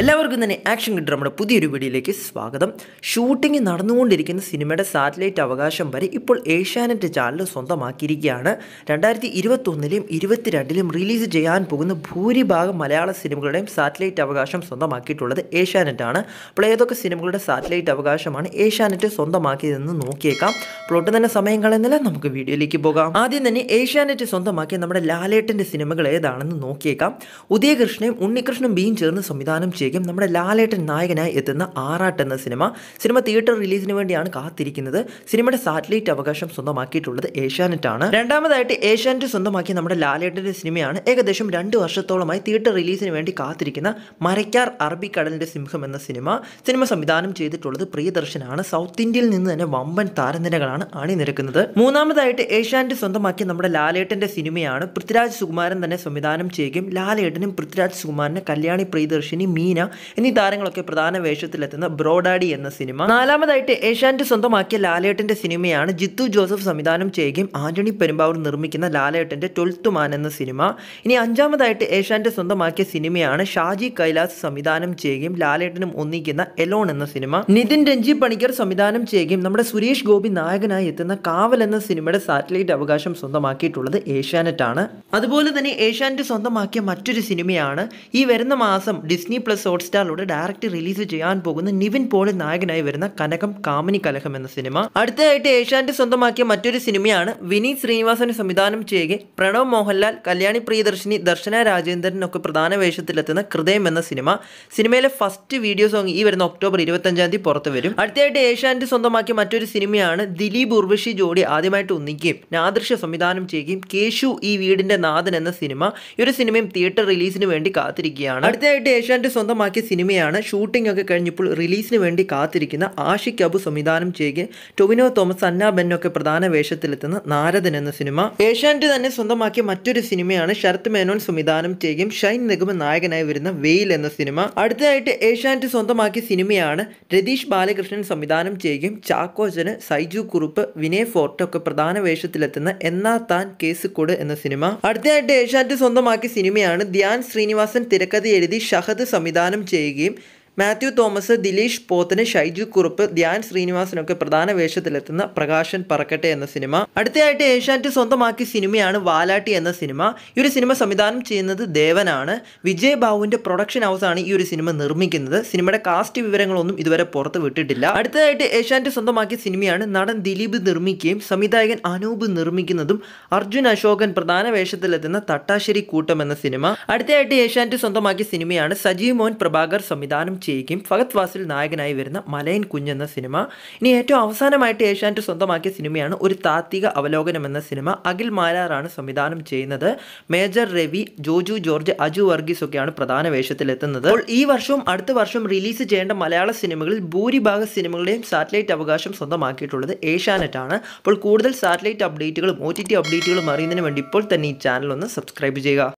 എല്ലാവർക്കും തന്നെ ആക്ഷൻ കിട്ടും നമ്മുടെ പുതിയൊരു വീഡിയോയിലേക്ക് സ്വാഗതം ഷൂട്ടിംഗ് നടന്നുകൊണ്ടിരിക്കുന്ന സിനിമയുടെ സാറ്റലൈറ്റ് അവകാശം വരെ ഇപ്പോൾ ഏഷ്യാനെറ്റ് ചാനൽ സ്വന്തമാക്കിയിരിക്കുകയാണ് രണ്ടായിരത്തി ഇരുപത്തൊന്നിലെയും ഇരുപത്തിരണ്ടിലും റിലീസ് ചെയ്യാൻ പോകുന്ന ഭൂരിഭാഗം മലയാള സിനിമകളുടെയും സാറ്റലൈറ്റ് അവകാശം സ്വന്തമാക്കിയിട്ടുള്ളത് ഏഷ്യാനെറ്റ് ആണ് അപ്പോൾ ഏതൊക്കെ സിനിമകളുടെ സാറ്റലൈറ്റ് അവകാശമാണ് ഏഷ്യാനെറ്റ് സ്വന്തമാക്കിയതെന്ന് നോക്കിയേക്കാം പ്ലോട്ട് തന്നെ സമയം കളയുന്നില്ല നമുക്ക് വീഡിയോയിലേക്ക് പോകാം ആദ്യം തന്നെ ഏഷ്യാനെറ്റ് സ്വന്തമാക്കിയ നമ്മുടെ ലാലേട്ടൻ്റെ സിനിമകൾ ഏതാണെന്ന് നോക്കിയേക്കാം ഉദയകൃഷ്ണനും ഉണ്ണികൃഷ്ണൻ ബിയും ചേർന്ന് സംവിധാനം ചെയ്യുകയും നമ്മുടെ ലാലേട്ടൻ നായകനായി എത്തുന്ന ആറാട്ട് എന്ന സിനിമ സിനിമ തിയേറ്റർ റിലീസിന് വേണ്ടിയാണ് കാത്തിരിക്കുന്നത് സിനിമയുടെ സാറ്റലൈറ്റ് അവകാശം സ്വന്തമാക്കിയിട്ടുള്ളത് ഏഷ്യാനെറ്റ് ആണ് രണ്ടാമതായിട്ട് ഏഷ്യാനെറ്റ് സ്വന്തമാക്കിയ നമ്മുടെ ലാലേട്ടൻ്റെ സിനിമയാണ് ഏകദേശം രണ്ട് വർഷത്തോളമായി തിയേറ്റർ റിലീസിന് വേണ്ടി കാത്തിരിക്കുന്ന മരയ്ക്കാർ അറബിക്കടലിൻ്റെ സിംഹം എന്ന സിനിമ സിനിമ സംവിധാനം ചെയ്തിട്ടുള്ളത് പ്രിയദർശനാണ് സൗത്ത് ഇന്ത്യയിൽ നിന്ന് തന്നെ വമ്പൻ താരനിരകളാണ് അണിനിരക്കുന്നത് മൂന്നാമതായിട്ട് ഏഷ്യാനെറ്റ് സ്വന്തമാക്കിയ നമ്മുടെ ലാലേട്ടൻ്റെ സിനിമയാണ് പൃഥ്വിരാജ് സുകുമാരൻ തന്നെ സംവിധാനം ചെയ്യുകയും ലാലേട്ടനും പൃഥ്വിരാജ് സുകുമാരനും കല്യാണി പ്രിയദർശിനി മീന എന്നീ താരങ്ങളൊക്കെ പ്രധാന വേഷത്തിലെത്തുന്ന ബ്രോഡാഡി എന്ന സിനിമ നാലാമതായിട്ട് ഏഷ്യാനെറ്റ് സ്വന്തമാക്കിയ ലാലേട്ടൻ്റെ സിനിമയാണ് ജിത്തു ജോസഫ് സംവിധാനം ചെയ്യുകയും ആന്റണി പെരുമ്പാവൂർ നിർമ്മിക്കുന്ന ലാലേട്ടൻ്റെ ട്വൽത്ത് മാൻ എന്ന സിനിമ ഇനി അഞ്ചാമതായിട്ട് ഏഷ്യാനെറ്റ് സ്വന്തമാക്കിയ സിനിമയാണ് ഷാജി കൈലാസ് സംവിധാനം ചെയ്യുകയും ലാലേട്ടനും ഒന്നിക്കുന്ന എലോൺ എന്ന സിനിമ നിതിൻ രഞ്ജി പണിക്കർ സംവിധാനം ചെയ്യുകയും നമ്മുടെ സുരേഷ് ഗോപി നായകനായി എത്തുന്ന കാവൽ എന്ന സിനിമയുടെ സാറ്റലൈറ്റ് അവകാശം സ്വന്തമാക്കിയിട്ടുള്ളത് ഏഷ്യാനെറ്റ് ആണ് അതുപോലെ തന്നെ ഏഷ്യാനെറ്റ് സ്വന്തമാക്കിയ മറ്റൊരു സിനിമയാണ് ഈ വരുന്ന മാസം ഡിസ്നി പ്ലസ് ഹോട്ട്സ്റ്റാറിലൂടെ ഡയറക്റ്റ് റിലീസ് ചെയ്യാൻ പോകുന്ന നിവിൻ പോളി നായകനായി വരുന്ന കനകം കാമിനി കലഹം എന്ന സിനിമ അടുത്തതായിട്ട് ഏഷ്യാനെറ്റ് സ്വന്തമാക്കിയ മറ്റൊരു സിനിമയാണ് വിനീത് ശ്രീനിവാസൻ സംവിധാനം ചെയ്യുകയും പ്രണവ് മോഹൻലാൽ കല്യാണി പ്രിയദർശിനി ദർശന രാജേന്ദ്രനൊക്കെ പ്രധാന വേഷത്തിലെത്തുന്ന ഹൃദയം എന്ന സിനിമ സിനിമയിലെ ഫസ്റ്റ് വീഡിയോ സോങ് ഈ വരുന്ന ഒക്ടോബർ ഇരുപത്തഞ്ചാം തീയതി പുറത്തു വരും അടുത്തതായിട്ട് ഏഷ്യാനെറ്റ് സ്വന്തമാക്കിയ മറ്റൊരു സിനിമയാണ് ദിലീപ് ഉർവശി ജോഡി ആദ്യമായിട്ട് ഒന്നിക്കുകയും നാദൃശ സംവിധാനം ചെയ്യുകയും കേശു ഈ വീടിന്റെ നാഥൻ എന്ന സിനിമ ഈ ഒരു സിനിമയും തിയേറ്റർ റിലീസിന് വേണ്ടി കാത്തിരിക്കുകയാണ് അടുത്തതായിട്ട് ഏഷ്യാനെറ്റ് സ്വന്തമാക്കിയ സിനിമയാണ് ഷൂട്ടിംഗ് ഒക്കെ കഴിഞ്ഞപ്പോൾ റിലീസിന് വേണ്ടി കാത്തിരിക്കുന്ന ആഷിക് അബു സംവിധാനം ചെയ്യുകയും ടൊവിനോ തോമസ് അന്ന ബെന്നൊക്കെ പ്രധാന വേഷത്തിലെത്തുന്ന നാരദൻ എന്ന സിനിമ ഏഷ്യാനെറ്റ് തന്നെ സ്വന്തമാക്കിയ മറ്റൊരു സിനിമയാണ് ശരത് മേനോൻ സംവിധാനം ചെയ്യുകയും ഷൈൻ നിഗമ നായകനായി വരുന്ന വെയിൽ എന്ന സിനിമ അടുത്തതായിട്ട് ഏഷ്യാനെറ്റ് സ്വന്തമാക്കിയ സിനിമയാണ് രതീഷ് ബാലകൃഷ്ണൻ സംവിധാനം ചെയ്യുകയും ചാക്കോച്ചന് സൈജു കുറുപ്പ് വിനയ് ഫോർട്ട് ഒക്കെ പ്രധാന വേഷത്തിലെത്തുന്ന എന്നാ താൻ കേസ് കൊട് എന്ന സിനിമ അടുത്തതായിട്ട് ഏഷ്യാനെറ്റ് സ്വന്തമാക്കിയ സിനിമയാണ് ധ്യാൻ ശ്രീനിവാസൻ തിരക്കഥ എഴുതി ഷഹദ് സംവിധാനം ചെയ്യുകയും മാത്യു തോമസ് ദിലീഷ് പോത്തന് ഷൈജു കുറുപ്പ് ധ്യാൻ ശ്രീനിവാസനൊക്കെ പ്രധാന വേഷത്തിലെത്തുന്ന പ്രകാശൻ പറക്കട്ടെ എന്ന സിനിമ അടുത്തതായിട്ട് ഏഷ്യാനെറ്റ് സ്വന്തമാക്കിയ സിനിമയാണ് വാലാട്ടി എന്ന സിനിമ ഈ ഒരു സിനിമ സംവിധാനം ചെയ്യുന്നത് ദേവനാണ് വിജയ് ബാബുവിന്റെ പ്രൊഡക്ഷൻ ഹൗസാണ് ഈ ഒരു സിനിമ നിർമ്മിക്കുന്നത് സിനിമയുടെ കാസ്റ്റ് വിവരങ്ങളൊന്നും ഇതുവരെ പുറത്ത് വിട്ടിട്ടില്ല അടുത്തതായിട്ട് ഏഷ്യാനെറ്റ് സ്വന്തമാക്കിയ സിനിമയാണ് നടൻ ദിലീപ് നിർമ്മിക്കുകയും സംവിധായകൻ അനൂപ് നിർമ്മിക്കുന്നതും അർജുൻ അശോകൻ പ്രധാന വേഷത്തിലെത്തുന്ന തട്ടാശ്ശേരി കൂട്ടം എന്ന സിനിമ അടുത്തതായിട്ട് ഏഷ്യാനെറ്റ് സ്വന്തമാക്കിയ സിനിമയാണ് സജീവ് മോഹൻ പ്രഭാകർ സംവിധാനം ചെയ്യുകയും ഫഹദ് ഫാസിൽ നായകനായി വരുന്ന മലയൻ കുഞ്ഞ് എന്ന സിനിമ ഇനി ഏറ്റവും അവസാനമായിട്ട് ഏഷ്യാനെറ്റ് സ്വന്തമാക്കിയ സിനിമയാണ് ഒരു താത്വിക അവലോകനം എന്ന സിനിമ അഖിൽ മാരാറാണ് സംവിധാനം ചെയ്യുന്നത് മേജർ രവി ജോജു ജോർജ് അജു വർഗീസ് ഒക്കെയാണ് പ്രധാന വേഷത്തിലെത്തുന്നത് അപ്പോൾ ഈ വർഷവും അടുത്ത വർഷം റിലീസ് ചെയ്യേണ്ട മലയാള സിനിമകളിൽ ഭൂരിഭാഗം സിനിമകളുടെയും സാറ്റലൈറ്റ് അവകാശം സ്വന്തമാക്കിയിട്ടുള്ളത് ഏഷ്യാനെറ്റ് ആണ് അപ്പോൾ കൂടുതൽ സാറ്റലൈറ്റ് അപ്ഡേറ്റുകളും ഒ ടി ടി അപ്ഡേറ്റുകളും അറിയുന്നതിന് വേണ്ടി ഇപ്പോൾ തന്നെ ഈ ചാനൽ ഒന്ന് സബ്സ്ക്രൈബ് ചെയ്യുക